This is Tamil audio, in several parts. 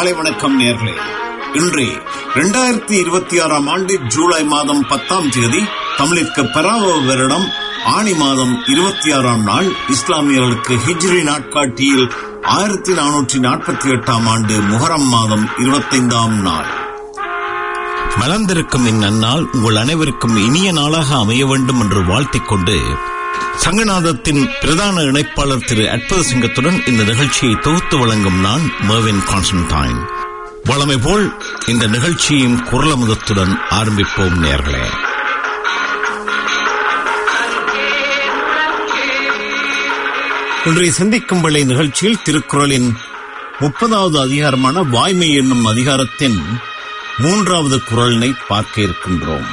காலை வணக்கம் நேர்களே இன்று இரண்டாயிரத்தி இருபத்தி ஆறாம் ஆண்டு ஜூலை மாதம் பத்தாம் தேதி தமிழிற்கு பராவ வருடம் ஆணி மாதம் இருபத்தி ஆறாம் நாள் இஸ்லாமியர்களுக்கு ஹிஜ்ரி நாட்காட்டியில் ஆயிரத்தி நானூற்றி நாற்பத்தி எட்டாம் ஆண்டு முஹரம் மாதம் இருபத்தைந்தாம் நாள் மலர்ந்திருக்கும் இந்நன்னாள் உங்கள் அனைவருக்கும் இனிய நாளாக அமைய வேண்டும் என்று வாழ்த்திக் கொண்டு சங்கநாதத்தின் பிரதான இணைப்பாளர் திரு அற்புத சிங்கத்துடன் இந்த நிகழ்ச்சியை தொகுத்து வழங்கும் நான் மர்வின் கான்ஸ்டன்டைன் வளமை போல் இந்த நிகழ்ச்சியின் குரலமுதத்துடன் ஆரம்பிப்போம் நேர்களே இன்றைய சிந்திக்கும் வேளை நிகழ்ச்சியில் திருக்குறளின் முப்பதாவது அதிகாரமான வாய்மை என்னும் அதிகாரத்தின் மூன்றாவது குரலினை பார்க்க இருக்கின்றோம்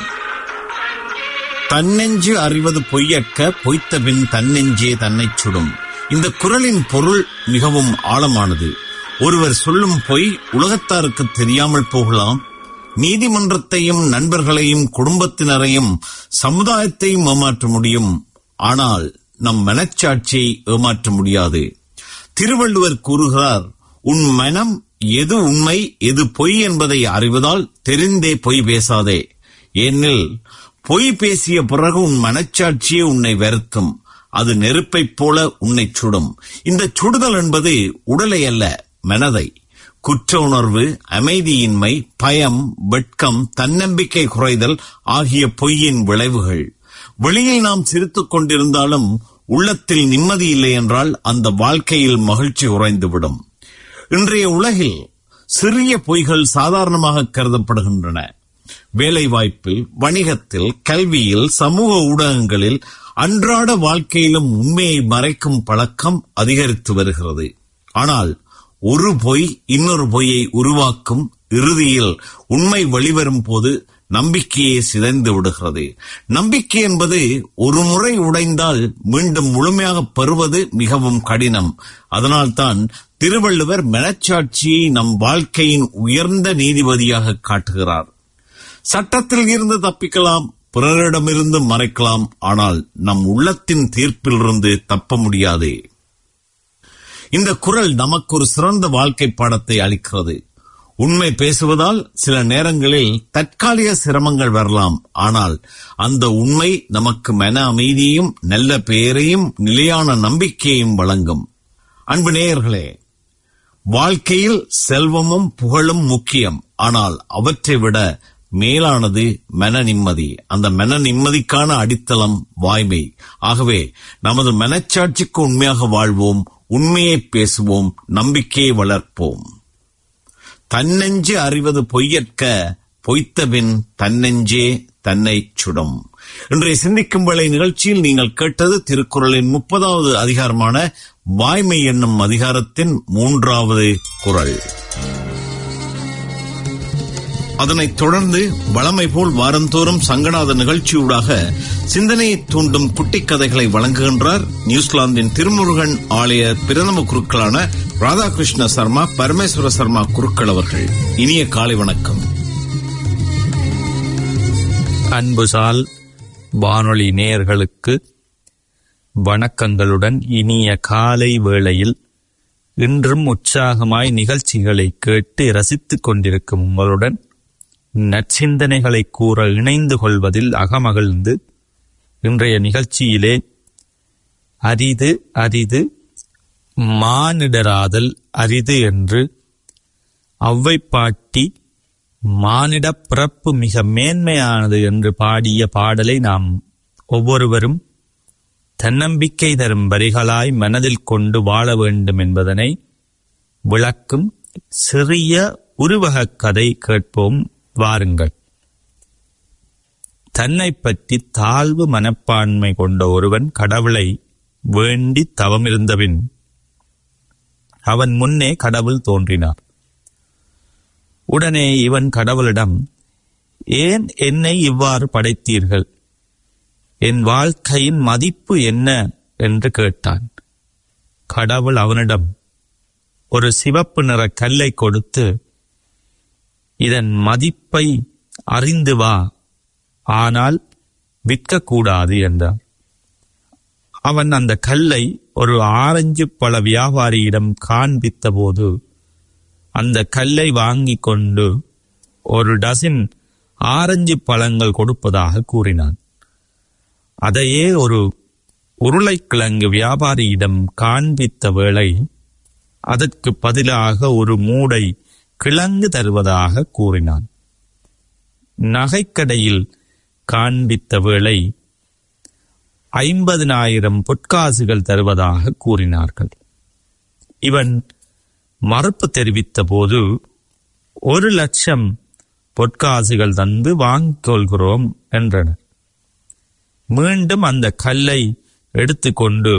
தன்னெஞ்சு அறிவது பொய்யற்க பொய்த்த பின் தன்னெஞ்சே தன்னைச் சுடும் இந்த குரலின் பொருள் மிகவும் ஆழமானது ஒருவர் சொல்லும் பொய் உலகத்தாருக்கு தெரியாமல் போகலாம் நீதிமன்றத்தையும் நண்பர்களையும் குடும்பத்தினரையும் சமுதாயத்தையும் ஏமாற்ற முடியும் ஆனால் நம் மனச்சாட்சியை ஏமாற்ற முடியாது திருவள்ளுவர் கூறுகிறார் உன் மனம் எது உண்மை எது பொய் என்பதை அறிவதால் தெரிந்தே பொய் பேசாதே ஏனெனில் பொய் பேசிய பிறகு உன் மனச்சாட்சியே உன்னை வெறுக்கும் அது நெருப்பைப் போல உன்னை சுடும் இந்த சுடுதல் என்பது உடலை அல்ல மனதை குற்ற உணர்வு அமைதியின்மை பயம் வெட்கம் தன்னம்பிக்கை குறைதல் ஆகிய பொய்யின் விளைவுகள் வெளியில் நாம் சிரித்துக் கொண்டிருந்தாலும் உள்ளத்தில் நிம்மதி இல்லை என்றால் அந்த வாழ்க்கையில் மகிழ்ச்சி குறைந்துவிடும் இன்றைய உலகில் சிறிய பொய்கள் சாதாரணமாக கருதப்படுகின்றன வேலைவாய்ப்பில் வணிகத்தில் கல்வியில் சமூக ஊடகங்களில் அன்றாட வாழ்க்கையிலும் உண்மையை மறைக்கும் பழக்கம் அதிகரித்து வருகிறது ஆனால் ஒரு பொய் இன்னொரு பொய்யை உருவாக்கும் இறுதியில் உண்மை வெளிவரும் போது நம்பிக்கையே சிதைந்து விடுகிறது நம்பிக்கை என்பது ஒரு முறை உடைந்தால் மீண்டும் முழுமையாக பெறுவது மிகவும் கடினம் அதனால்தான் திருவள்ளுவர் மனச்சாட்சியை நம் வாழ்க்கையின் உயர்ந்த நீதிபதியாக காட்டுகிறார் சட்டத்தில் இருந்து தப்பிக்கலாம் பிறரிடமிருந்து மறைக்கலாம் ஆனால் நம் உள்ளத்தின் தீர்ப்பிலிருந்து தப்ப முடியாது இந்த குரல் நமக்கு ஒரு சிறந்த வாழ்க்கை பாடத்தை அளிக்கிறது உண்மை பேசுவதால் சில நேரங்களில் தற்காலிக சிரமங்கள் வரலாம் ஆனால் அந்த உண்மை நமக்கு மன அமைதியையும் நல்ல பெயரையும் நிலையான நம்பிக்கையையும் வழங்கும் அன்பு நேயர்களே வாழ்க்கையில் செல்வமும் புகழும் முக்கியம் ஆனால் அவற்றை விட மேலானது மன நிம்மதி அந்த மன நிம்மதிக்கான அடித்தளம் வாய்மை ஆகவே நமது மனச்சாட்சிக்கு உண்மையாக வாழ்வோம் உண்மையை பேசுவோம் நம்பிக்கையை வளர்ப்போம் தன்னெஞ்சு அறிவது பொய்யற்க பொய்த்தபின் தன்னெஞ்சே தன்னை சுடும் இன்றைய சிந்திக்கும் வேளை நிகழ்ச்சியில் நீங்கள் கேட்டது திருக்குறளின் முப்பதாவது அதிகாரமான வாய்மை என்னும் அதிகாரத்தின் மூன்றாவது குரல் அதனைத் தொடர்ந்து வளமை போல் வாரந்தோறும் சங்கநாத நிகழ்ச்சியூடாக சிந்தனையை தூண்டும் குட்டி கதைகளை வழங்குகின்றார் நியூசிலாந்தின் திருமுருகன் ஆலய பிரதம குருக்களான ராதாகிருஷ்ண சர்மா பரமேஸ்வர சர்மா குருக்கள் அவர்கள் இனிய காலை வணக்கம் அன்புசால் வானொலி நேயர்களுக்கு வணக்கங்களுடன் இனிய காலை வேளையில் இன்றும் உற்சாகமாய் நிகழ்ச்சிகளை கேட்டு ரசித்துக் கொண்டிருக்கும் உங்களுடன் நற்சிந்தனைகளை கூற இணைந்து கொள்வதில் அகமகிழ்ந்து இன்றைய நிகழ்ச்சியிலே அரிது அரிது மானிடராதல் அரிது என்று அவ்வை பாட்டி மானிட பிறப்பு மிக மேன்மையானது என்று பாடிய பாடலை நாம் ஒவ்வொருவரும் தன்னம்பிக்கை தரும் வரிகளாய் மனதில் கொண்டு வாழ வேண்டும் என்பதனை விளக்கும் சிறிய உருவகக் கதை கேட்போம் வாருங்கள் தன்னை பற்றி தாழ்வு மனப்பான்மை கொண்ட ஒருவன் கடவுளை வேண்டி தவமிருந்தபின் அவன் முன்னே கடவுள் தோன்றினார் உடனே இவன் கடவுளிடம் ஏன் என்னை இவ்வாறு படைத்தீர்கள் என் வாழ்க்கையின் மதிப்பு என்ன என்று கேட்டான் கடவுள் அவனிடம் ஒரு சிவப்பு நிற கல்லை கொடுத்து இதன் மதிப்பை அறிந்து வா ஆனால் விற்கக்கூடாது என்றார் அவன் அந்த கல்லை ஒரு ஆரஞ்சு பழ வியாபாரியிடம் காண்பித்த போது அந்த கல்லை வாங்கி கொண்டு ஒரு டசின் ஆரஞ்சு பழங்கள் கொடுப்பதாக கூறினான் அதையே ஒரு உருளைக்கிழங்கு வியாபாரியிடம் காண்பித்த வேளை அதற்கு பதிலாக ஒரு மூடை கிழங்கு தருவதாக கூறினான் நகைக்கடையில் காண்பித்த வேளை ஐம்பதினாயிரம் பொற்காசுகள் தருவதாக கூறினார்கள் இவன் மறுப்பு தெரிவித்த போது ஒரு லட்சம் பொற்காசுகள் தந்து வாங்கிக் கொள்கிறோம் என்றனர் மீண்டும் அந்த கல்லை எடுத்துக்கொண்டு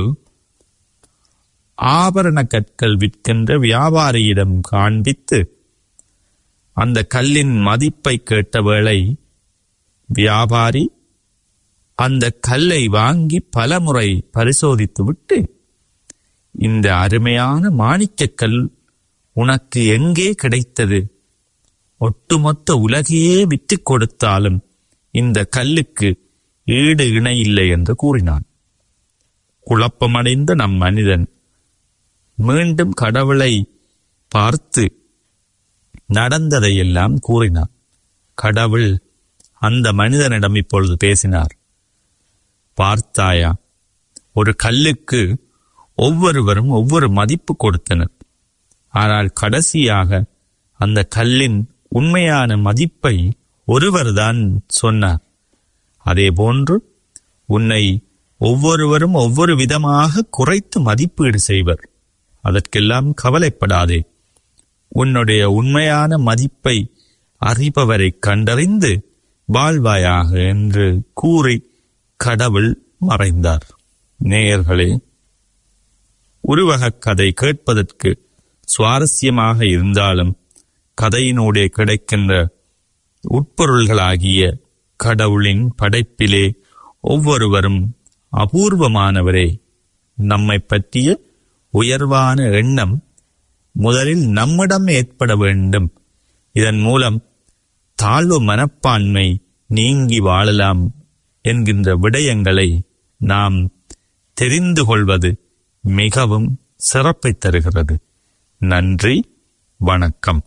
ஆபரண கற்கள் விற்கின்ற வியாபாரியிடம் காண்பித்து அந்த கல்லின் மதிப்பை கேட்ட வேளை வியாபாரி அந்த கல்லை வாங்கி பலமுறை பரிசோதித்துவிட்டு இந்த அருமையான மாணிக்கக்கல் உனக்கு எங்கே கிடைத்தது ஒட்டுமொத்த உலகையே விற்றுக் கொடுத்தாலும் இந்த கல்லுக்கு ஈடு இணையில்லை என்று கூறினான் குழப்பமடைந்த நம் மனிதன் மீண்டும் கடவுளை பார்த்து நடந்ததையெல்லாம் கூறினான் கடவுள் அந்த மனிதனிடம் இப்பொழுது பேசினார் பார்த்தாயா ஒரு கல்லுக்கு ஒவ்வொருவரும் ஒவ்வொரு மதிப்பு கொடுத்தனர் ஆனால் கடைசியாக அந்த கல்லின் உண்மையான மதிப்பை ஒருவர்தான் சொன்னார் அதேபோன்று உன்னை ஒவ்வொருவரும் ஒவ்வொரு விதமாக குறைத்து மதிப்பீடு செய்வர் அதற்கெல்லாம் கவலைப்படாதே உன்னுடைய உண்மையான மதிப்பை அறிபவரை கண்டறிந்து வாழ்வாயாக என்று கூறி கடவுள் மறைந்தார் நேயர்களே உருவகக் கதை கேட்பதற்கு சுவாரஸ்யமாக இருந்தாலும் கதையினூடே கிடைக்கின்ற உட்பொருள்களாகிய கடவுளின் படைப்பிலே ஒவ்வொருவரும் அபூர்வமானவரே நம்மை பற்றிய உயர்வான எண்ணம் முதலில் நம்மிடம் ஏற்பட வேண்டும் இதன் மூலம் தாழ்வு மனப்பான்மை நீங்கி வாழலாம் என்கின்ற விடயங்களை நாம் தெரிந்து கொள்வது மிகவும் சிறப்பை தருகிறது நன்றி வணக்கம்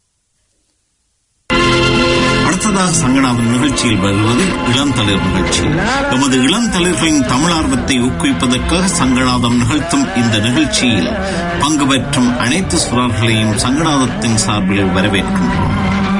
அடுத்ததாக சங்கடாவின் நிகழ்ச்சியில் வருவது இளந்தளிர் நிகழ்ச்சி எமது இளந்தளிர்களின் தமிழார்வத்தை ஊக்குவிப்பதற்காக சங்கடாதம் நிகழ்த்தும் இந்த நிகழ்ச்சியில் பங்கு பெற்றும் அனைத்து சுரர்களையும் சங்கடாதத்தின் சார்பில் வரவேற்கின்றோம்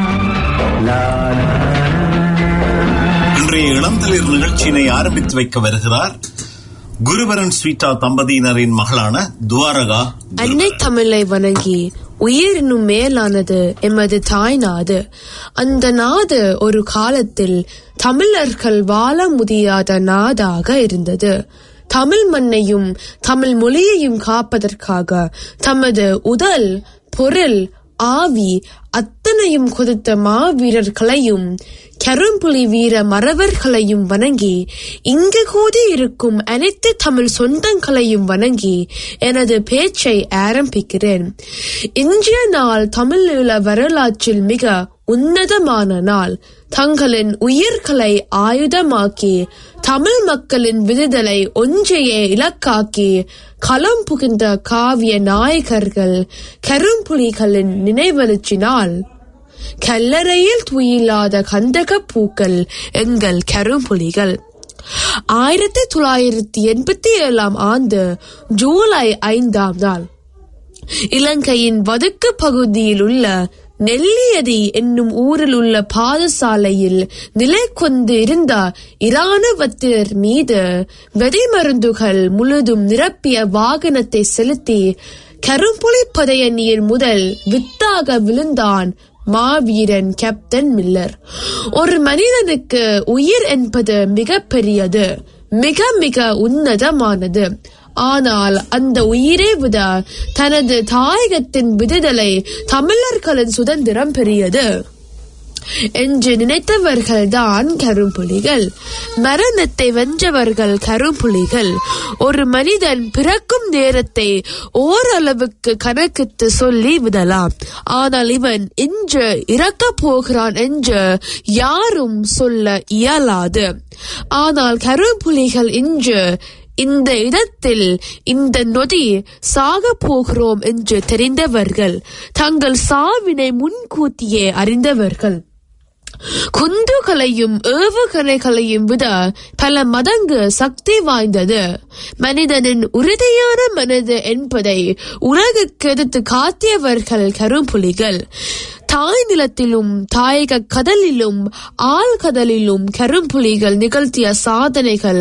இன்றைய இளந்தளிர் நிகழ்ச்சியினை ஆரம்பித்து வைக்க வருகிறார் குருவரன் ஸ்வீட்டா தம்பதியினரின் மகளான துவாரகா அன்னை தமிழை வணங்கி உயிரினும் மேலானது எமது தாய் நாடு அந்த நாடு ஒரு காலத்தில் தமிழர்கள் வாழ முடியாத நாடாக இருந்தது தமிழ் மண்ணையும் தமிழ் மொழியையும் காப்பதற்காக தமது உடல் பொருள் ஆவி அத்தனையும் கொடுத்த மாவீரர்களையும் கரும்புலி வீர மறவர்களையும் வணங்கி இங்கு கூடி இருக்கும் அனைத்து தமிழ் சொந்தங்களையும் வணங்கி எனது பேச்சை ஆரம்பிக்கிறேன் இன்றைய நாள் தமிழீழ வரலாற்றில் மிக உன்னதமான நாள் தங்களின் உயிர்களை ஆயுதமாக்கி தமிழ் மக்களின் விடுதலை ஒன்றையே இலக்காக்கி களம் புகுந்த காவிய நாயகர்கள் கரும்புலிகளின் நினைவெழுச்சினால் கல்லறையில் துயிலாத கந்தக பூக்கள் எங்கள் கரும்புலிகள் ஆயிரத்தி தொள்ளாயிரத்தி எண்பத்தி ஏழாம் ஆண்டு ஜூலை ஐந்தாம் நாள் இலங்கையின் வடக்கு பகுதியில் உள்ள நெல்லியதி என்னும் ஊரில் உள்ள பாதசாலையில் நிலை கொண்டு இருந்த இராணுவத்தினர் மீது வெடிமருந்துகள் முழுதும் நிரப்பிய வாகனத்தை செலுத்தி கரும்புலி படையணியின் முதல் வித்தாக விழுந்தான் மாவீரன் கேப்டன் மில்லர் ஒரு மனிதனுக்கு உயிர் என்பது மிக பெரியது மிக மிக உன்னதமானது ஆனால் அந்த உயிரை விட தனது தாயகத்தின் விடுதலை தமிழர்களின் சுதந்திரம் பெரியது என்று நினைத்தவர்கள் தான் கரும்புலிகள் மரணத்தை வென்றவர்கள் கரும்புலிகள் ஒரு மனிதன் பிறக்கும் நேரத்தை ஓரளவுக்கு கணக்கிட்டு சொல்லி விடலாம் ஆனால் இவன் இன்று இறக்கப் போகிறான் என்று யாரும் சொல்ல இயலாது ஆனால் கரும்புலிகள் இன்று இந்த இடத்தில் இந்த நொடி சாக போகிறோம் என்று தெரிந்தவர்கள் தங்கள் சாவினை முன்கூட்டியே அறிந்தவர்கள் குந்துகளையும் ஏவுகணைகளையும் விட பல மடங்கு சக்தி வாய்ந்தது மனிதனின் உறுதியான மனது என்பதை உலகுக்கு எடுத்து காட்டியவர்கள் கரும்புலிகள் தாய் நிலத்திலும் தாயக கடலிலும் ஆழ்கடலிலும் கரும்புலிகள் நிகழ்த்திய சாதனைகள்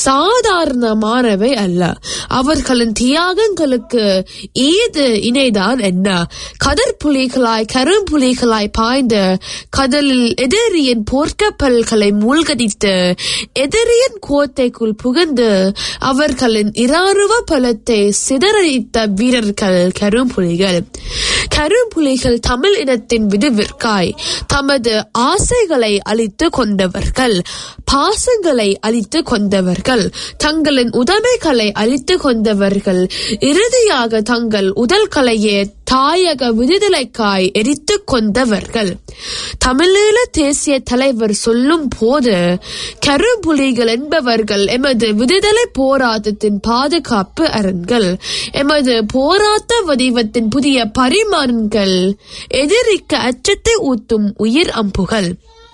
சாதாரணமானவை அல்ல அவர்களின் தியாகங்களுக்கு ஈது இணைதான் என்ன கடற்புலிகளாய் கரும்புலிகளாய் பாய்ந்து கடலில் எதிரியின் போர்க்கப்பல்களை மூழ்கடித்து எதிரியின் கோட்டைக்குள் புகுந்து அவர்களின் இராணுவ பலத்தை சிதறடித்த வீரர்கள் கரும்புலிகள் கரும்புலிகள் தமிழ் இனத்தின் விடுவிற்காய் தமது ஆசைகளை அழித்து கொண்டவர்கள் பாசங்களை அழித்து கொண்டவர்கள் தங்களின் உடைமைகளை அழித்து கொண்டவர்கள் இறுதியாக தங்கள் உடல்களையே தாயக விடுதலைக்காய் எரித்து கொண்டவர்கள் தமிழீழ தேசிய தலைவர் சொல்லும் போது கரும்புலிகள் என்பவர்கள் எமது விடுதலை போராட்டத்தின் பாதுகாப்பு அரண்கள் எமது போராட்ட வடிவத்தின் புதிய பரிமாணங்கள் எதிரிக்கு அச்சத்தை ஊட்டும் உயிர் அம்புகள்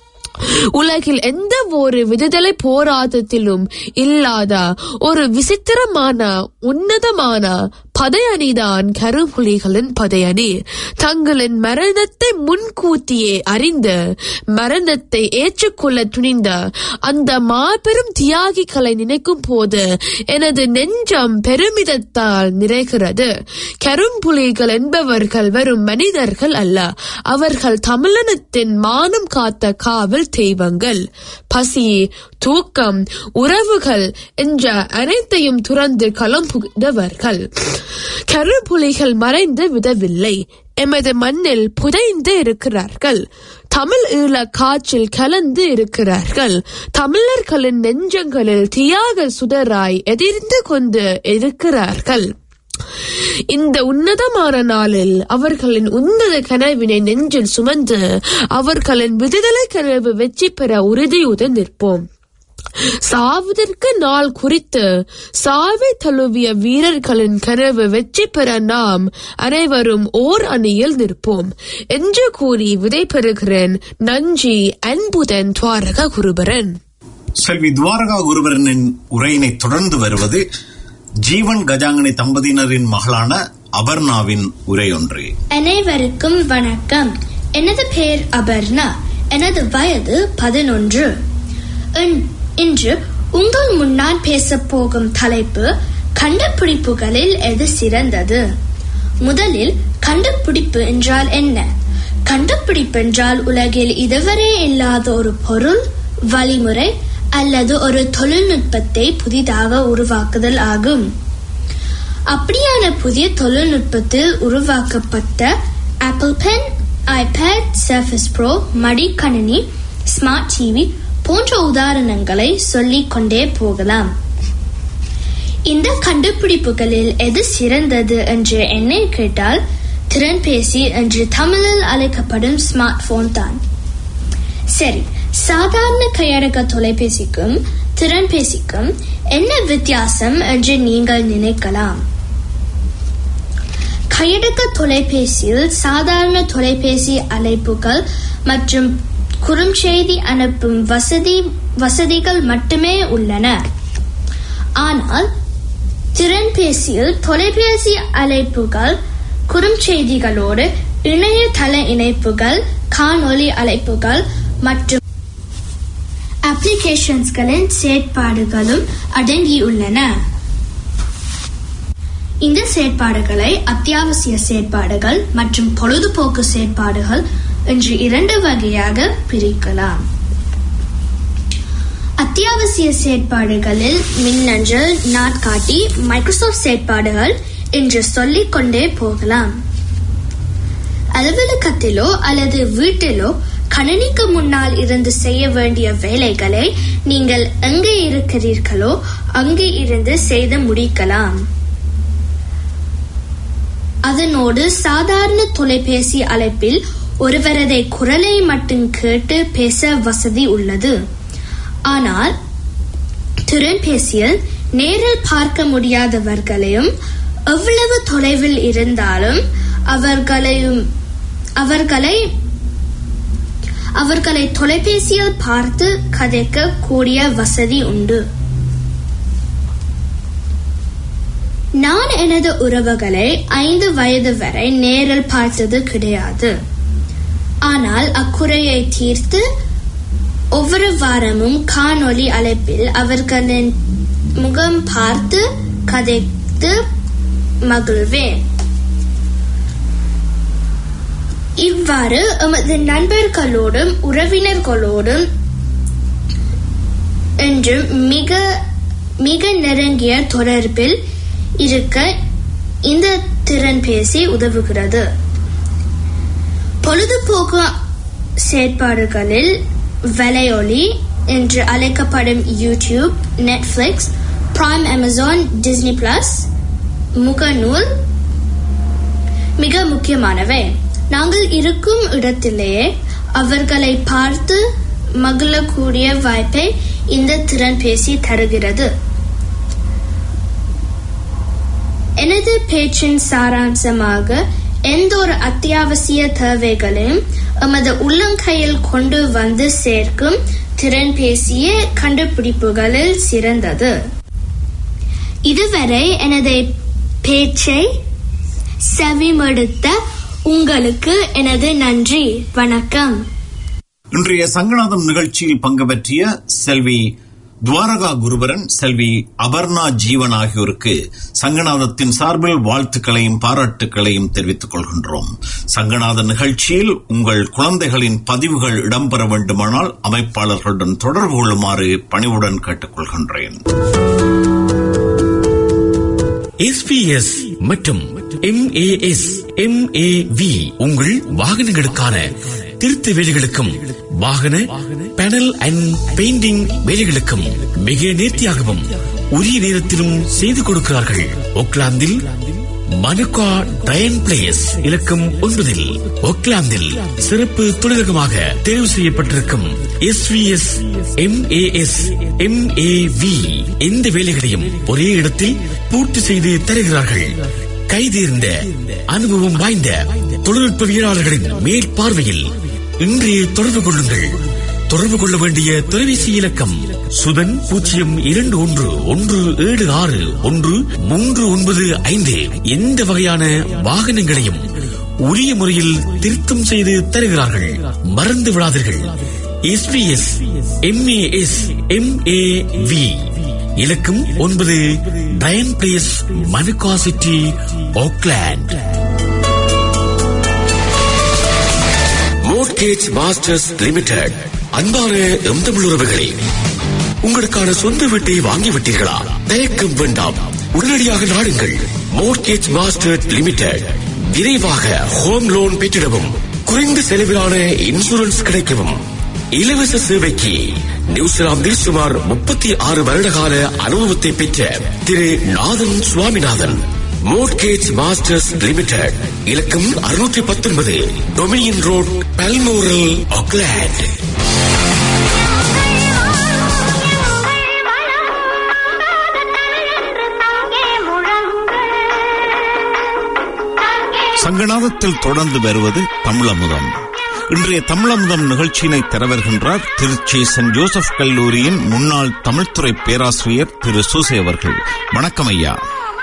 உலகில் எந்த ஒரு விடுதலை போராட்டத்திலும் இல்லாத ஒரு விசித்திரமான உன்னதமான படையணிதான் கருப்புலிகளின் படையணி தங்களின் மரணத்தை முன்கூட்டியே அறிந்து மரணத்தை ஏற்றுக்கொள்ள துணிந்த அந்த மாபெரும் தியாகிகளை நினைக்கும் போது எனது நெஞ்சம் பெருமிதத்தால் நிறைகிறது கரும்புலிகள் என்பவர்கள் வெறும் மனிதர்கள் அல்ல அவர்கள் தமிழினத்தின் மானம் காத்த காவல் தெய்வங்கள் பசி தூக்கம் உறவுகள் என்ற அனைத்தையும் துறந்து களம் புகுந்தவர்கள் கருப்புலிகள் மறைந்து விடவில்லை எமது மண்ணில் புதைந்து இருக்கிறார்கள் தமிழ் ஈழ காற்றில் கலந்து இருக்கிறார்கள் தமிழர்களின் நெஞ்சங்களில் தியாக சுடராய் எதிர்ந்து கொண்டு இருக்கிறார்கள் இந்த உன்னதமான நாளில் அவர்களின் உன்னத கனவினை நெஞ்சில் சுமந்து அவர்களின் விடுதலை கனவு வெற்றி பெற உறுதியுடன் நிற்போம் சாவதற்கு நாள் குறித்து சாவை தழுவிய வீரர்களின் கனவு வெற்றி பெற நாம் அனைவரும் ஓர் அணியில் நிற்போம் என்று கூறி விடை பெறுகிறேன் நன்றி அன்புடன் துவாரக குருபரன் செல்வி துவாரகா குருபரனின் உரையினை தொடர்ந்து வருவது ஜீவன் கஜாங்கனை தம்பதியினரின் மகளான அபர்ணாவின் உரை ஒன்று அனைவருக்கும் வணக்கம் எனது பெயர் அபர்ணா எனது வயது பதினொன்று இன்- இன்று உங்கள் முன்னால் பேசப் போகும் தலைப்பு கண்டுபிடிப்புகளில் எது சிறந்தது முதலில் கண்டுபிடிப்பு என்றால் என்ன கண்டுபிடிப்பு என்றால் உலகில் இதுவரை இல்லாத ஒரு பொருள் வழிமுறை அல்லது ஒரு தொழில்நுட்பத்தை புதிதாக உருவாக்குதல் ஆகும் அப்படியான புதிய தொழில்நுட்பத்தில் உருவாக்கப்பட்ட Apple pen iPad Surface Pro மடிக்கணினி ஸ்மார்ட் டிவி போன்ற உதாரணங்களை சொல்லிக் கொண்டே போகலாம் இந்த கண்டுபிடிப்புகளில் எது சிறந்தது என்று என்னை கேட்டால் திறன்பேசி என்று தமிழில் அழைக்கப்படும் ஸ்மார்ட் போன் தான் சரி சாதாரண கையடக்க தொலைபேசிக்கும் திறன்பேசிக்கும் என்ன வித்தியாசம் என்று நீங்கள் நினைக்கலாம் கையடக்க தொலைபேசியில் சாதாரண தொலைபேசி அழைப்புகள் மற்றும் குறுஞ்செய்தி அனுப்பும் வசதி வசதிகள் மட்டுமே உள்ளன ஆனால் திறன்பேசியில் தொலைபேசி அழைப்புகள் குறுஞ்செய்திகளோடு இணையதள இணைப்புகள் காணொளி அழைப்புகள் மற்றும் அப்ளிகேஷன்ஸ்களின் செயற்பாடுகளும் அடங்கியுள்ளன இந்த செயற்பாடுகளை அத்தியாவசிய செயற்பாடுகள் மற்றும் பொழுதுபோக்கு செயற்பாடுகள் என்று இரண்டு வகையாக பிரிக்கலாம் அத்தியாவசிய செயற்பாடுகளில் மின்னஞ்சல் நாட்காட்டி மைக்ரோசாஃப்ட் செயற்பாடுகள் என்று சொல்லிக் கொண்டே போகலாம் அலுவலகத்திலோ அல்லது வீட்டிலோ கணினிக்கு முன்னால் இருந்து செய்ய வேண்டிய வேலைகளை நீங்கள் எங்கே இருக்கிறீர்களோ அங்கே இருந்து செய்து முடிக்கலாம் அதனோடு சாதாரண தொலைபேசி அழைப்பில் ஒருவரதை குரலை மட்டும் கேட்டு பேச வசதி உள்ளது ஆனால் திறன்பேசியில் நேரில் பார்க்க முடியாதவர்களையும் எவ்வளவு தொலைவில் இருந்தாலும் அவர்களையும் அவர்களை அவர்களை தொலைபேசியில் பார்த்து கதைக்க கூடிய வசதி உண்டு நான் எனது உறவுகளை ஐந்து வயது வரை நேரில் பார்த்தது கிடையாது ஆனால் அக்குறையை தீர்த்து ஒவ்வொரு வாரமும் காணொளி அழைப்பில் அவர்களின் முகம் பார்த்து கதைத்து மகிழ்வேன் இவ்வாறு எமது நண்பர்களோடும் உறவினர்களோடும் என்று மிக மிக நெருங்கிய தொடர்பில் இருக்க இந்த திறன்பேசி உதவுகிறது பொழுதுபோக்கு செயற்பாடுகளில் வலையொலி என்று அழைக்கப்படும் YouTube Netflix Prime Amazon Disney plus முகநூல் மிக முக்கியமானவை நாங்கள் இருக்கும் இடத்திலேயே அவர்களை பார்த்து மகிழக்கூடிய வாய்ப்பை இந்த திறன்பேசி தருகிறது எனது பேச்சின் சாராம்சமாக எந்த ஒரு அத்தியாவசிய தேவைகளையும் எமது உள்ளங்கையில் கொண்டு வந்து சேர்க்கும் திறன்பேசிய கண்டுபிடிப்புகளில் சிறந்தது இதுவரை எனது பேச்சை செவிமடுத்த உங்களுக்கு எனது நன்றி வணக்கம் இன்றைய சங்கநாதம் நிகழ்ச்சியில் பங்கு பற்றிய செல்வி துவாரகா குருபரன் செல்வி அபர்ணா ஜீவன் ஆகியோருக்கு சங்கநாதத்தின் சார்பில் வாழ்த்துக்களையும் பாராட்டுக்களையும் தெரிவித்துக் கொள்கின்றோம் சங்கநாத நிகழ்ச்சியில் உங்கள் குழந்தைகளின் பதிவுகள் இடம்பெற வேண்டுமானால் அமைப்பாளர்களுடன் தொடர்பு கொள்ளுமாறு பணிவுடன் கேட்டுக்கொள்கின்றேன் எஸ்பிஎஸ் மற்றும் எம்ஏஎஸ் எம்ஏவி உங்கள் வாகனங்களுக்கான திருத்த வேலைகளுக்கும் வாகன பேனல் அண்ட் பெயிண்டிங் வேலைகளுக்கும் மிக நேர்த்தியாகவும் உரிய நேரத்திலும் செய்து கொடுக்கிறார்கள் ஓக்லாந்தில் மனுகா டயன் பிளேஸ் இலக்கம் ஒன்பதில் ஓக்லாந்தில் சிறப்பு தொழிலகமாக தேர்வு செய்யப்பட்டிருக்கும் எஸ்விஎஸ் எம்ஏஎஸ் எம்ஏவி எந்த வேலைகளையும் ஒரே இடத்தில் பூர்த்தி செய்து தருகிறார்கள் கைதேர்ந்த அனுபவம் வாய்ந்த தொழில்நுட்பவியலாளர்களின் மேற்பார்வையில் இன்றைய தொடர்பு கொள்ளுங்கள் தொடர்பு கொள்ள வேண்டிய தொலைபேசி இலக்கம் சுதன் பூஜ்ஜியம் இரண்டு ஒன்று ஒன்று ஏழு ஆறு ஒன்று மூன்று ஒன்பது ஐந்து எந்த வகையான வாகனங்களையும் உரிய முறையில் திருத்தம் செய்து தருகிறார்கள் மறந்து விடாதீர்கள் எஸ்பிஎஸ் எம்ஏஎஸ் எம்ஏவி இலக்கம் ஒன்பது Diane place Manukau city Auckland mortgage masters limited அன்பான எம் தமிழ் உறவுகளே உங்களுக்கான சொந்த வீட்டை வாங்கிவிட்டீர்களா தயக்கம் வேண்டாம் உடனடியாக நாடுங்கள் மோர்கேஜ் மாஸ்டர் லிமிடெட் விரைவாக ஹோம் லோன் பெற்றிடவும் குறைந்த செலவிலான இன்சூரன்ஸ் கிடைக்கவும் இலவச சேவைக்கு நியூசிலாந்தில் சுமார் முப்பத்தி ஆறு வருடகால அனுபவத்தை பெற்ற திரு Nathan Swaminathan mortgage masters limited இலக்கம் அறுநூற்றி பத்தொன்பது டொமினியன் ரோட் பல்மோரல் ஆக்லாண்ட் சங்கநாதத்தில் தொடர்ந்து வருவது தமிழமுதம் இன்றைய தமிழமுதம் நிகழ்ச்சியினை தரவருகின்றார் திருச்சி சென்ட் ஜோசப் கல்லூரியின் முன்னாள் தமிழ்துறை பேராசிரியர் திரு சூசை அவர்கள் வணக்கம் ஐயா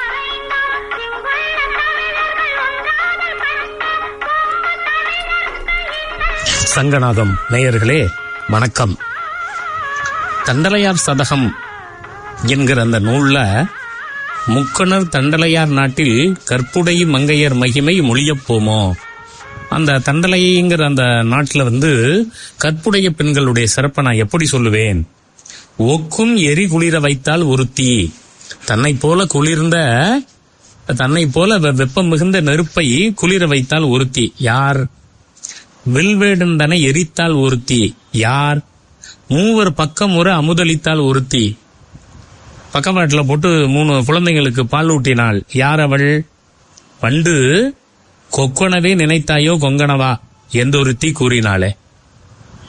சங்கநாதம் நேயர்களே வணக்கம் தண்டலையார் சதகம் என்கிற அந்த நூல்ல முக்கணர் தண்டலையார் நாட்டில் கற்புடை மங்கையர் மகிமை மொழியப் போமோ அந்த தண்டலைங்கிற அந்த நாட்டில் வந்து கற்புடைய பெண்களுடைய சிறப்பை நான் எப்படி சொல்லுவேன் ஒக்கும் எரி குளிர வைத்தால் ஒருத்தி தன்னை போல குளிர்ந்த தன்னை போல வெ- வெப்பம் மிகுந்த நெருப்பை குளிர வைத்தால் ஒருத்தி யார் வில்வேடுந்தனை எரித்தால் ஒருத்தி யார் மூவர் பக்கம் ஒரு அமுதளித்தால் ஒருத்தி பக்கவாட்டில் போட்டு மூணு குழந்தைங்களுக்கு பால் ஊட்டினாள் யார் அவள் பண்டு கொக்கணவே நினைத்தாயோ கொங்கணவா எந்த ஒருத்தி கூறினாளே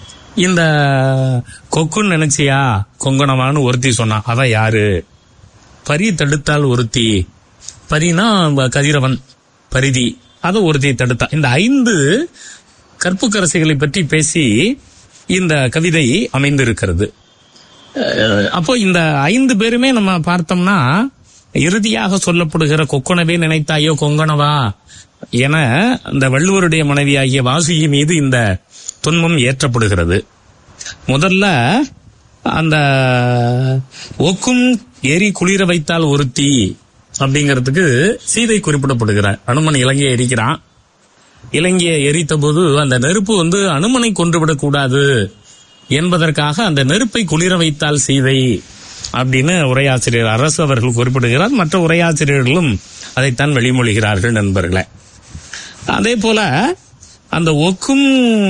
இந்த கொக்குன்னு நினைச்சியா கொங்கணவான்னு ஒருத்தி சொன்னா அவ யாரு பரி தடுத்தால் ஒருத்தி பரினா வ- கதிரவன் பரிதி அதை ஒருத்தி தடுத்தா இந்த ஐந்து கற்புக்கரசிகளை பற்றி பேசி இந்த கவிதை அமைந்திருக்கிறது அஹ், அப்போ இந்த ஐந்து பேருமே நம்ம பார்த்தோம்னா இறுதியாக சொல்லப்படுகிற கொக்கணவே நினைத்தாயோ கொங்கணவா என இந்த வள்ளுவருடைய மனைவியாகிய வாசுகி மீது இந்த துன்பம் ஏற்றப்படுகிறது முதல்ல அந்த ஒக்கும் எரி குளிர வைத்தால் ஒருத்தி அப்படிங்கிறதுக்கு சீதை குறிப்பிடப்படுகிறார் அனுமன் இலங்கையை எரிக்கிறான் இலங்கையை எரித்த போது அந்த நெருப்பு வந்து அனுமனை கொன்றுவிடக் கூடாது என்பதற்காக அந்த நெருப்பை குளிர வைத்தால் சீதை அப்படின்னு உரையாசிரியர் அரசு அவர்கள் குறிப்பிடுகிறார் மற்ற உரையாசிரியர்களும் அதைத்தான் வெளிமொழிகிறார்கள் நண்பர்களே அதே போல அந்த ஒக்கும்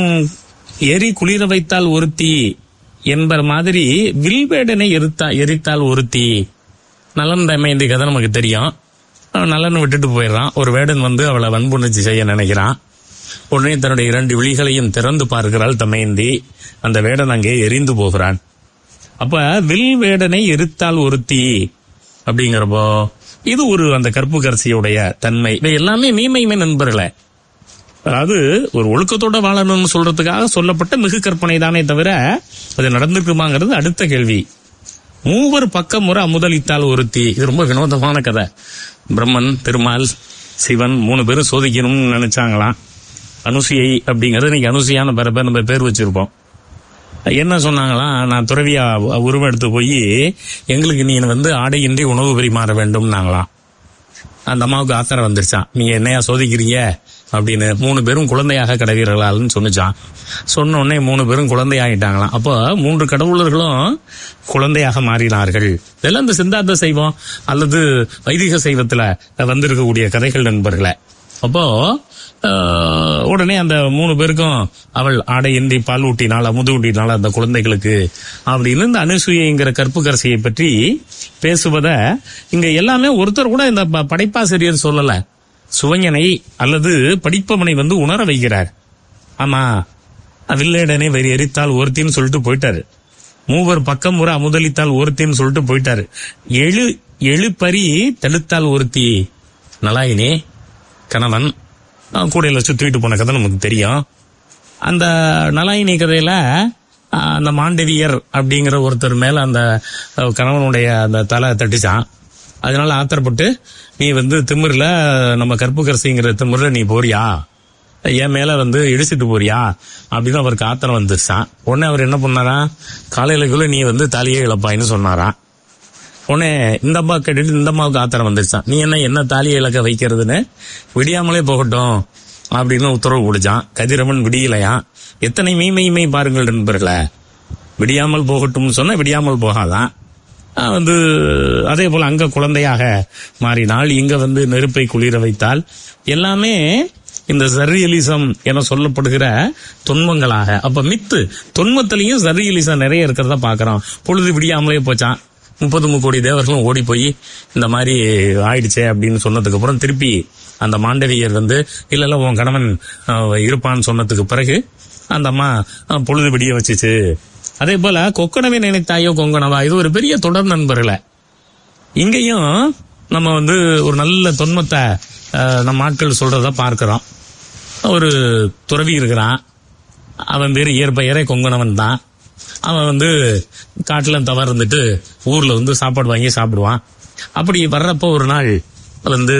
எரி குளிர வைத்தால் ஒருத்தி என்பர் மாதிரி வில்வேடனை எரித்தா எரித்தால் ஒருத்தி நலன் தமயந்தி கதை நமக்கு தெரியும் அவன் நலன் விட்டுட்டு போயிடுறான் ஒரு வேடன் வந்து அவளை வன்புணர்ச்சி செய்ய நினைக்கிறான் உடனே தன்னுடைய இரண்டு விழிகளையும் திறந்து பார்க்கிறாள் தமயந்தி அந்த வேடன் அங்கே எரிந்து போகிறான் அப்ப வில் வேடனை எரித்தால் ஒருத்தி அப்படிங்கிறப்போ இது ஒரு அந்த கற்புக்கரசியுடைய தன்மை இவை எல்லாமே மீமைமே நண்பர்களே அதாவது ஒரு ஒழுக்கத்தோட வாழணும்னு சொல்றதுக்காக சொல்லப்பட்ட மிகு கற்பனை தானே தவிர அது நடந்திருக்குமாங்கிறது அடுத்த கேள்வி மூவர் பக்கம் முறை அமுதளித்தால் ஒருத்தி இது ரொம்ப வினோதமான கதை பிரம்மன் பெருமாள் சிவன் மூணு பேரும் சோதிக்கணும்னு நினைச்சாங்களாம் அனுசியை அப்படிங்கறது இன்னைக்கு அனுசியான பேர பேர் நம்ம பேர் வச்சிருப்போம் என்ன சொன்னாங்களாம் நான் துறவியா உருவம் எடுத்து போய் எங்களுக்கு நீ வந்து ஆடையின்றி உணவு பரிமாற வேண்டும்னாங்களாம் அந்த அம்மாவுக்கு ஆத்திரம் வந்துருச்சான் நீங்க என்னையா சோதிக்கிறீங்க அப்படின்னு மூணு பேரும் குழந்தையாக கடவீர்களால்னு சொன்னுச்சான் சொன்ன உடனே மூணு பேரும் குழந்தையாயிட்டாங்களாம் அப்போ மூன்று கடவுளர்களும் குழந்தையாக மாறினார்கள் இதெல்லாம் இந்த சித்தாந்த சைவம் அல்லது வைதிக சைவத்துல வந்திருக்கக்கூடிய கதைகள் நண்பர்களே அப்போ ஆஹ், உடனே அந்த மூணு பேருக்கும் அவள் ஆடையின்றி பால் ஊட்டினாள் அமுது ஊட்டினாள் அந்த குழந்தைகளுக்கு அப்படின்னு இந்த அனுசூயங்கிற கற்புக்கரசியை பற்றி பேசுவத இங்க எல்லாமே ஒருத்தர் கூட இந்த ப- படைப்பாசிரியர் சொல்லல சுவஞனை அல்லது படிப்பவனை வந்து உணர வைக்கிறார் ஆமா வில்லேடனே வெறி எரித்தால் ஒருத்தின்னு சொல்லிட்டு போயிட்டாரு மூவர் பக்கம் முறை அமுதளித்தால் ஒருத்தின்னு சொல்லிட்டு போயிட்டாரு எழு எழுப்பறி தடுத்தால் ஒருத்தி நலாயினே கணவன் அஹ், கூடையில சுத்திட்டு போன கதை நமக்கு தெரியும் அந்த நலாயினி கதையில அஹ், அந்த மாண்டவியர் அப்படிங்கிற ஒருத்தர் மேல அந்த அஹ், கணவனுடைய அந்த தலை தட்டிச்சான் அதனால ஆத்திரப்பட்டு நீ வந்து திமிர்ல நம்ம கற்புக்கரசிங்கிற திமிர்ல நீ போறியா என் மேல வந்து இடிச்சிட்டு போறியா அப்படின்னு அவருக்கு ஆத்திரம் வந்துருச்சான் உடனே அவர் என்ன பண்ணாரா காலையிலக்குள்ள நீ வந்து தாலியே இழப்பாயின்னு சொன்னாராம் உடனே இந்த அம்மா கேட்டுட்டு இந்த அம்மாவுக்கு ஆத்திரம் வந்துருச்சான் நீ என்ன என்ன தாலியை இழக்க வைக்கிறதுன்னு விடியாமலே போகட்டும் அப்படின்னு உத்தரவு கொடுச்சான் கதிரவன் விடியலையா எத்தனை மீமையுமை பாருங்கள் நண்பர்களே விடியாமல் போகட்டும்னு சொன்னா விடியாமல் போகாதான் ஆஹ் வந்து அதே போல அங்க குழந்தையாக மாறினால் இங்க வந்து நெருப்பை குளிர வைத்தால் எல்லாமே இந்த சர்ரியலிசம் என சொல்லப்படுகிற தொன்மங்களாக அப்ப மித்து தொன்மத்திலையும் சர்ரியலிசம் நிறைய இருக்கிறத பாக்குறோம் பொழுது விடியாமலே போச்சான் முப்பது முக்கோடி தேவர்களும் ஓடி போய் இந்த மாதிரி ஆயிடுச்சே அப்படின்னு சொன்னதுக்கு அப்புறம் திருப்பி அந்த மாண்டவியர் வந்து இல்ல இல்ல உன் கணவன் ஆஹ், இருப்பான்னு சொன்னதுக்கு பிறகு அந்த அம்மா ஆஹ், பொழுது விடிய வச்சுச்சு அதே போல கொக்கணவே நினைத்தாயோ கொங்கணவா இது ஒரு பெரிய தொடர் நண்பர்களே இங்கேயும் நம்ம வந்து ஒரு நல்ல தொன்மத்தை ஆஹ், நம்ம ஆட்கள் சொல்றத பார்க்கிறோம் ஒரு துறவி இருக்கிறான் அவன் பேரு இயற்பெயரே கொங்கணவன் தான் அவன் வந்து காட்டுல தவறு இருந்துட்டு ஊர்ல வந்து சாப்பாடு வாங்கி சாப்பிடுவான் அப்படி வர்றப்போ ஒரு நாள் வந்து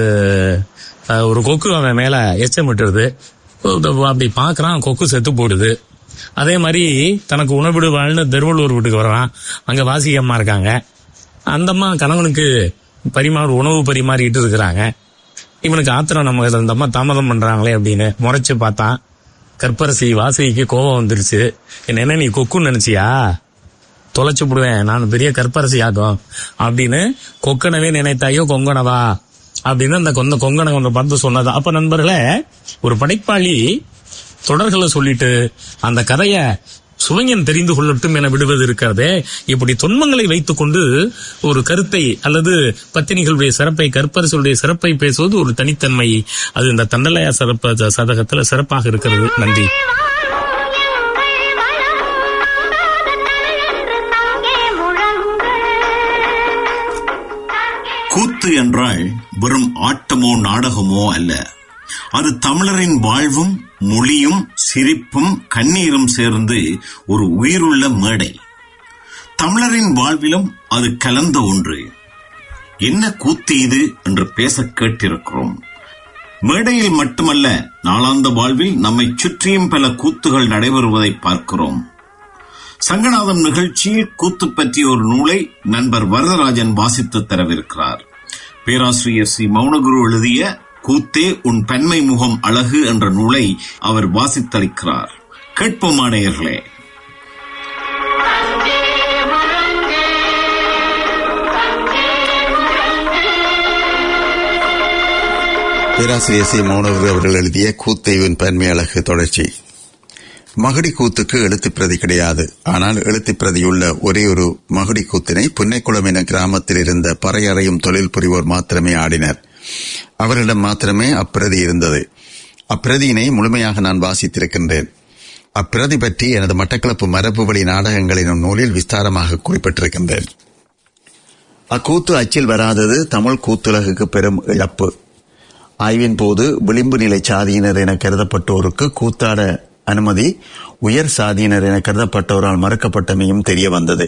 அஹ், ஒரு கொக்கு அவன் மேல எச்சமிட்டுருது அப்படி பார்க்கறான் கொக்கு செத்து போடுது அதே மாதிரி தனக்கு உணவிடுவாள்னு திருவள்ளூர் வீட்டுக்கு வர்றான் அங்க வாசிக அம்மா இருக்காங்க அந்த அம்மா கணவனுக்கு பரிமாறு உணவு பரிமாறிட்டு இருக்கிறாங்க இவனுக்கு ஆத்திரம் நம்ம இந்த அம்மா தாமதம் பண்றாங்களே அப்படின்னு முறைச்சு பார்த்தான் கற்பரசி வாசிக்கு கோபம் வந்துருச்சு என்ன என்ன நீ கொக்குன்னு நினைச்சியா தொலைச்சு விடுவேன் நான் பெரிய கற்பரசி ஆகும் அப்படின்னு கொக்கனவே நினைத்தாயோ கொங்கனவா அப்படின்னு அந்த கொந்த கொங்கனை ஒன்று பார்த்து சொன்னதா அப்ப நண்பர்களே ஒரு படைப்பாளி தொடர்களை சொல்லிட்டு அந்த கதைய சுவைஞன் தெரிந்து கொள்ளட்டும் என விடுவது இருக்கிறதே இப்படி தொன்மங்களை வைத்துக்கொண்டு ஒரு கருத்தை அல்லது பத்தினிகளுடைய சிறப்பை கற்பரசுடைய சிறப்பை பேசுவது ஒரு தனித்தன்மை அது இந்த தண்டலையா சிறப்பு சதகத்துல சிறப்பாக இருக்கிறது நன்றி என்று சங்கே முழங்கு கூத்து என்றால் வெறும் ஆட்டமோ நாடகமோ அல்ல அது தமிழரின் வாழ்வும் மொழியும் சிரிப்பும் கண்ணீரும் சேர்ந்து ஒரு உயிருள்ள மேடை தமிழரின் வாழ்விலும் அது கலந்த ஒன்று என்ன கூத்து இது என்று பேச கேட்டிருக்கிறோம் மேடையில் மட்டுமல்ல நாளாந்த வாழ்வில் நம்மை சுற்றியும் பல கூத்துகள் நடைபெறுவதை பார்க்கிறோம் சங்கநாதம் நிகழ்ச்சியில் கூத்து பற்றிய ஒரு நூலை நண்பர் வரதராஜன் வாசித்து தரவிருக்கிறார் பேராசிரியர் சி மௌனகுரு எழுதிய கூத்தே உன் பன்மை முகம் அழகு என்ற நூலை அவர் வாசித்தளிக்கிறார் கேட்போமானையர்களே பேராசிரியர் சி மௌனகுரு அவர்கள் எழுதிய கூத்தைவின் பன்மை அழகு தொடர்ச்சி மகுடி கூத்துக்கு எழுத்துப் பிரதி கிடையாது ஆனால் எழுத்துப் பிரதியுள்ள ஒரே ஒரு மகுடி கூத்தினை புன்னைக்குளம் என கிராமத்தில் இருந்த பறையறையும் தொழில் புரிவோர் மாத்திரமே ஆடினர் அவர்களிடம் மாத்திரமே அப்பிரதி இருந்தது அப்பிரதியினை முழுமையாக நான் வாசித்திருக்கின்றேன் அப்பிரதி பற்றி எனது மட்டக்களப்பு மரபு வழி நாடகங்கள் எனும் நூலில் விஸ்தாரமாக குறிப்பிட்டிருக்கின்றேன் அக்கூத்து அச்சில் வராதது தமிழ் கூத்துலகுக்கு பெரும் இழப்பு ஆய்வின் போது விளிம்பு நிலை சாதியினர் என கருதப்பட்டோருக்கு கூத்தாட அனுமதி உயர் சாதியினர் என கருதப்பட்டோரால் மறுக்கப்பட்டமையும் தெரிய வந்தது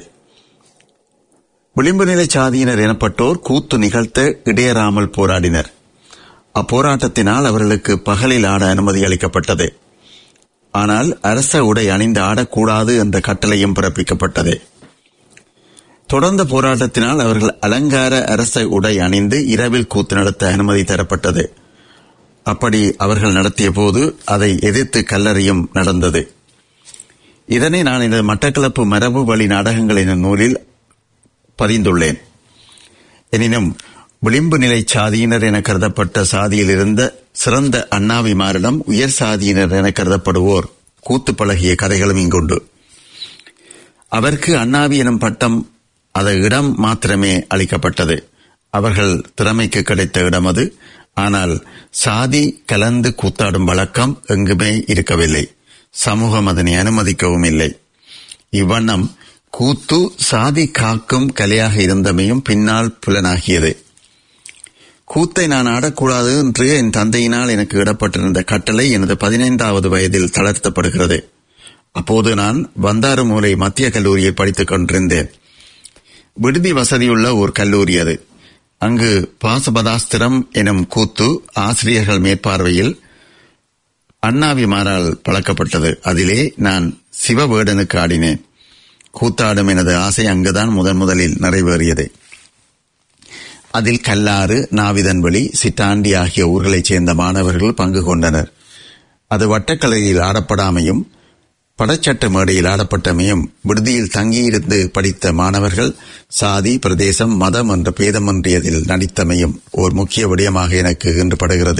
விளிம்பு நிலை சாதியினர் எனப்பட்டோர் கூத்து நிகழ்த்த இடையறாமல் போராடினர் அப்போராட்டத்தினால் அவர்களுக்கு பகலில் ஆட அனுமதி அளிக்கப்பட்டது ஆனால் அரச உடை அணிந்து ஆடக்கூடாது என்ற கட்டளையும் பிறப்பிக்கப்பட்டது தொடர்ந்த போராட்டத்தினால் அவர்கள் அலங்கார அரச உடை அணிந்து இரவில் கூத்து நடத்த அனுமதி தரப்பட்டது அப்படி அவர்கள் நடத்திய போது அதை எதிர்த்து கல்லறையும் நடந்தது இதனை நான் இந்த மட்டக்களப்பு மரபு வழி நாடகங்கள் எனும் நூலில் பதிந்துள்ளேன் எனினும் விளிம்பு நிலை சாதியினர் என கருதப்பட்ட சாதியில் இருந்த சிறந்த அண்ணாவிமாரிடம் உயர் சாதியினர் என கருதப்படுவோர் கூத்து பழகிய கதைகளும் இங்குண்டு அவருக்கு அண்ணாவி எனும் பட்டம் அது இடம் மாத்திரமே அளிக்கப்பட்டது அவர்கள் திறமைக்கு கிடைத்த இடம் அது ஆனால் சாதி கலந்து கூத்தாடும் வழக்கம் எங்குமே இருக்கவில்லை சமூகம் அதனை அனுமதிக்கவும் இல்லை இவ்வண்ணம் கூத்து சாதி காக்கும் கலையாக இருந்தமையும் பின்னால் புலனாகியது கூத்தை நான் ஆடக்கூடாது என்று என் தந்தையினால் எனக்கு இடப்பட்டிருந்த கட்டளை எனது பதினைந்தாவது வயதில் தளர்த்தப்படுகிறது அப்போது நான் வந்தாறுமூலை மத்திய கல்லூரியில் படித்துக் கொண்டிருந்தேன் விடுதி வசதியுள்ள ஒரு கல்லூரி அது அங்கு பாசபதாஸ்திரம் எனும் கூத்து ஆசிரியர்கள் மேற்பார்வையில் அண்ணாவிமாரால் பழக்கப்பட்டது அதிலே நான் சிவவேடனுக்கு ஆடினேன் கூத்தாடும் எனது ஆசை அங்குதான் முதன் முதலில் நிறைவேறியது அதில் கல்லாறு நாவிதன்வெளி சிட்டாண்டி ஆகிய ஊர்களைச் சேர்ந்த மாணவர்கள் பங்கு கொண்டனர் அது வட்டக்கலையில் ஆடப்படாமையும் படச்சட்ட மேடையில் ஆடப்பட்டமையும் விடுதியில் தங்கியிருந்து படித்த மாணவர்கள் சாதி பிரதேசம் மதம் என்ற பேதமன்றியதில் நடித்தமையும் ஓர் முக்கிய விடயமாக எனக்கு இன்று படுகிறது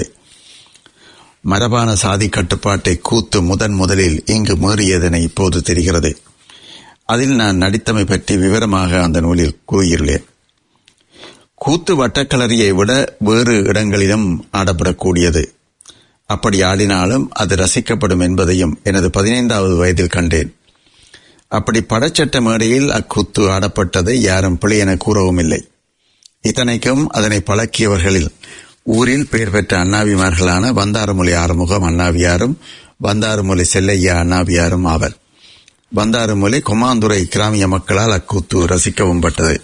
மரபான சாதி கட்டுப்பாட்டை கூத்து முதன் முதலில் இங்கு மீறியதென இப்போது தெரிகிறது அதில் நான் நடித்தமை பற்றி விவரமாக அந்த நூலில் கூறியுள்ளேன் கூத்து வட்டக்களரியை விட வேறு இடங்களிலும் ஆடப்படக்கூடியது அப்படி ஆடினாலும் அது ரசிக்கப்படும் என்பதையும் எனது பதினைந்தாவது வயதில் கண்டேன் அப்படி படச்சட்ட மேடையில் அக்கூத்து ஆடப்பட்டதை யாரும் பிழை என கூறவும் இல்லை இத்தனைக்கும் அதனை பழக்கியவர்களில் ஊரில் பெயர் பெற்ற அண்ணாவிமார்களான வந்தாறுமொழி ஆறுமுகம் அண்ணாவியாரும் வந்தாறுமொழி செல்லையா அண்ணாவியாரும் ஆவர் வந்தாறுமொழி கொமாந்துறை கிராமிய மக்களால் அக்கூத்து ரசிக்கவும் பட்டது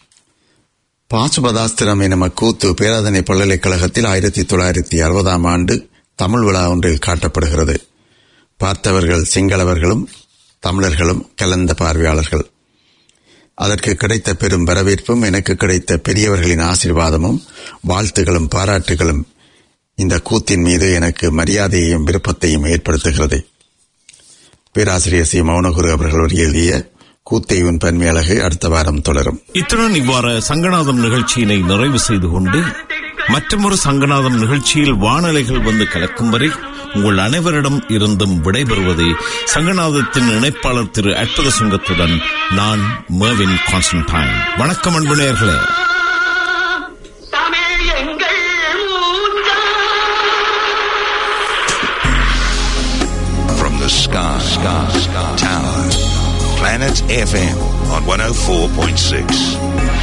பாசுபதாஸ்திரம் எனும் அக்கூத்து பேராதனை பல்கலைக்கழகத்தில் ஆயிரத்தி தொள்ளாயிரத்தி அறுபதாம் ஆண்டு தமிழ் விழா ஒன்றில் காட்டப்படுகிறது பார்த்தவர்கள் சிங்களவர்களும் தமிழர்களும் கலந்த பார்வையாளர்கள் அதற்கு கிடைத்த பெரும் வரவேற்பும் எனக்கு கிடைத்த பெரியவர்களின் ஆசீர்வாதமும் வாழ்த்துகளும் பாராட்டுகளும் இந்த கூத்தின் மீது எனக்கு மரியாதையையும் விருப்பத்தையும் ஏற்படுத்துகிறது பேராசிரியர் சி மௌனகுரு அவர்கள் எழுதிய கூத்தையுன் பன்மை அழகு அடுத்த வாரம் தொடரும் இத்துடன் இவ்வாறு சங்கநாதம் நிகழ்ச்சியினை நிறைவு செய்து கொண்டு மற்றொரு சங்கநாதம் நிகழ்ச்சியில் வானலைகள் வந்து கலக்கும் வரை உங்கள் அனைவரிடம் இருந்தும் விடைபெறுவது சங்கநாதத்தின் இணைப்பாளர் திரு அற்புத சுங்கத்துடன் நான் மேவின் கான்ஸ்டன்டைன் வணக்கம் அன்பு நேயர்களே தமிழ் எங்கள் மூச்சா From the sky, sky, sky tower, Planet FM on 104.6.